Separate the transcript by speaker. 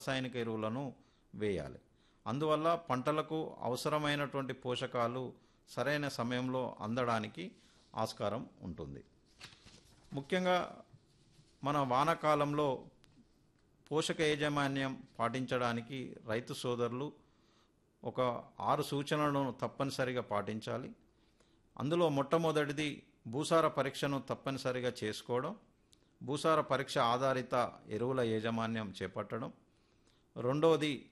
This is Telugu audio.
Speaker 1: రాసాయనిక ఎరువులను వేయాలి అందువల్ల పంటలకు అవసరమైనటువంటి పోషకాలు సరైన సమయంలో అందడానికి ఆస్కారం ఉంటుంది ముఖ్యంగా మన వానాకాలంలో పోషక యాజమాన్యం పాటించడానికి రైతు సోదరులు ఒక ఆరు సూచనలను తప్పనిసరిగా పాటించాలి అందులో మొట్టమొదటిది భూసార పరీక్షను తప్పనిసరిగా చేసుకోవడం భూసార పరీక్ష ఆధారిత ఎరువుల యాజమాన్యం చేపట్టడం రెండవది